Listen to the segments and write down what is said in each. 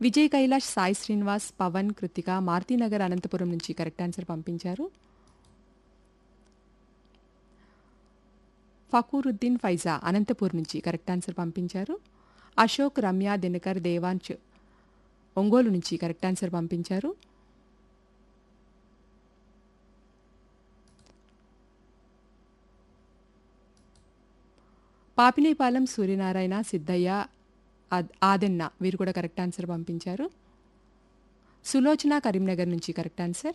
విజయ్ కైలాష్ సాయి శ్రీనివాస్ పవన్ కృతిక మారుతీనగర్ అనంతపురం నుంచి correct answer పంపించారు ఫకూరుద్దీన్ ఫైజా అనంతపూర్ నుంచి కరెక్ట్ ఆన్సర్ పంపించారు అశోక్ రమ్య దినకర్ దేవాంశ్ ఒంగోలు నుంచి కరెక్ట్ ఆన్సర్ పంపించారు పాపినేపాలెం సూర్యనారాయణ సిద్ధయ్య ఆద్- ఆదెన్న వీరు కూడా కరెక్ట్ ఆన్సర్ పంపించారు సులోచన కరీంనగర్ నుంచి correct answer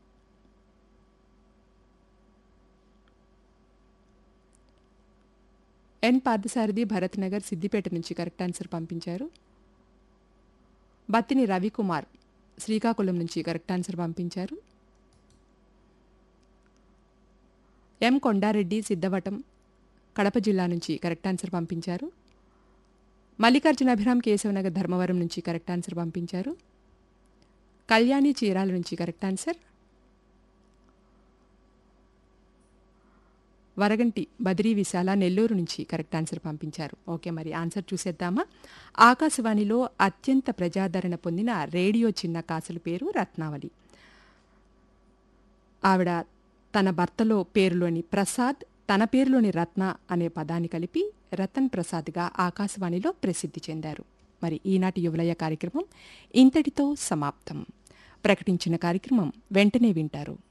N Parthasarathi Bharat Nagar Siddipet నుంచి కరెక్ట్ ఆన్సర్ పంపించారు బత్తిని రవికుమార్ శ్రీకాకుళం నుంచి కరెక్ట్ ఆన్సర్ పంపించారు ఎం కొండారెడ్డి సిద్ధవటం కడప జిల్లా నుంచి కరెక్ట్ ఆన్సర్ పంపించారు మల్లికార్జున అభిరామ్ కేశవనగర్ ధర్మవరం నుంచి కరెక్ట్ ఆన్సర్ పంపించారు కళ్యాణి చీరాల నుంచి కరెక్ట్ ఆన్సర్ వరగంటి బద్రీ విశాల నెల్లూరు నుంచి కరెక్ట్ ఆన్సర్ పంపించారు ఓకే మరి ఆన్సర్ చూసేద్దామా ఆకాశవాణిలో అత్యంత ప్రజాదరణ పొందిన రేడియో చిన్న కాసుల పేరు రత్నావళి ఆవిడ తన భర్తలో పేరులోని ప్రసాద్ తన పేరులోని రత్న అనే పదాన్ని కలిపి రతన్ ప్రసాద్గా ఆకాశవాణిలో ప్రసిద్ధి చెందారు మరి ఈనాటి యువలయ కార్యక్రమం ఇంతటితో సమాప్తం ప్రకటించిన కార్యక్రమం వెంటనే వింటారు